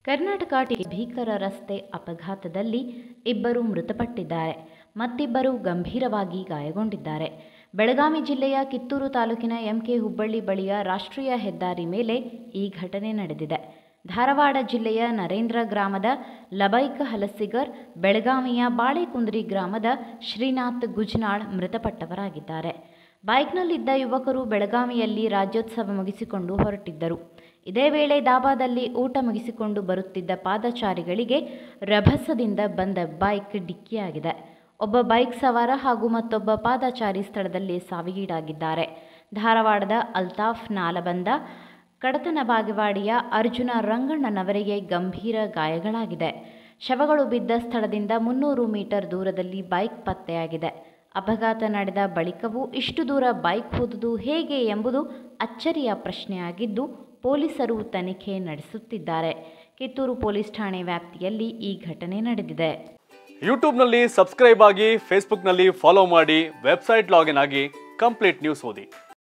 Karnataka T ಭೀಕರ ರಸ್ತೆ ಅಪಘಾತದಲ್ಲಿ ಇಬ್ಬರು ಮೃತಪಟ್ಟಿದ್ದಾರೆ ಮತ್ತಿಬ್ಬರು ಗಂಭೀರವಾಗಿ ಗಾಯಗೊಂಡಿದ್ದಾರೆ ಬೆಳಗಾವಿ ಜಿಲ್ಲೆಯ ಕಿತ್ತೂರು ತಾಲೂಕಿನ ಎಂಕೆ ಹುಬ್ಬಳ್ಳಿ ಬಳಿಯ ರಾಷ್ಟ್ರೀಯ ಹೆದ್ದಾರಿ ಮೇಲೆ ಈ ಘಟನೆ ನಡೆದಿದೆ ಧಾರವಾಡ ಜಿಲ್ಲೆಯ ನರೇಂದ್ರ ಗ್ರಾಮದ ಲಬೈಕ ಹಲಸಿಗರ್ ಬೆಳಗಾವಿಯ ಬಾಳೆಕುಂದ್ರಿ ಗ್ರಾಮದ ಶ್ರೀನಾಥ್ ಗುಜ್ನಾಳ್ ಮೃತಪಟ್ಟವರಾಗಿದ್ದಾರೆ ಬೈಕ್ನಲ್ಲಿದ್ದ ಯುವಕರು ಬೆಳಗಾವಿಯಲ್ಲಿ ರಾಜ್ಯೋತ್ಸವ ಮುಗಿಸಿಕೊಂಡು ಹೊರಟಿದ್ದರು ಇದೇ ವೇಳೆ ದಾಬಾದಲ್ಲಿ ಊಟ ಮುಗಿಸಿಕೊಂಡು ಬರುತ್ತಿದ್ದ ಪಾದಚಾರಿಗಳಿಗೆ ರಭಸದಿಂದ ಬಂದ ಬೈಕ್ ಡಿಕ್ಕಿಯಾಗಿದೆ ಒಬ್ಬ ಬೈಕ್ ಸವಾರ ಹಾಗೂ ಮತ್ತೊಬ್ಬ ಪಾದಚಾರಿ ಸ್ಥಳದಲ್ಲಿ ಸಾವಿಗೀಡಾಗಿದ್ದಾರೆ ಧಾರವಾಡದ ಅಲ್ತಾಫ್ ನಾಲಬಂದ ಕಡತನ ಬಾಗೇವಾಡಿಯ ಅರ್ಜುನ ರಂಗಣ್ಣನವರಿಗೆ ಗಂಭೀರ ಗಾಯಗಳಾಗಿದೆ ಶವಗಳು ಬಿದ್ದ ಸ್ಥಳದಿಂದ ಮುನ್ನೂರು ಮೀಟರ್ ದೂರದಲ್ಲಿ ಬೈಕ್ ಪತ್ತೆಯಾಗಿದೆ ಅಪಘಾತ ನಡೆದ ಬಳಿಕವೂ ಇಷ್ಟು ದೂರ ಬೈಕ್ ಹೋದುದು ಹೇಗೆ ಎಂಬುದು ಅಚ್ಚರಿಯ ಪ್ರಶ್ನೆಯಾಗಿದ್ದು ಪೊಲೀಸರು ತನಿಖೆ ನಡೆಸುತ್ತಿದ್ದಾರೆ ಕಿತ್ತೂರು ಪೊಲೀಸ್ ಠಾಣೆ ವ್ಯಾಪ್ತಿಯಲ್ಲಿ ಈ ಘಟನೆ ನಡೆದಿದೆ ಯೂಟ್ಯೂಬ್ನಲ್ಲಿ ಸಬ್ಸ್ಕ್ರೈಬ್ ಆಗಿ ಫೇಸ್ಬುಕ್ನಲ್ಲಿ ಫಾಲೋ ಮಾಡಿ ವೆಬ್ಸೈಟ್ ಲಾಗಿನ್ ಆಗಿ ಕಂಪ್ಲೀಟ್ ನ್ಯೂಸ್ ಓದಿ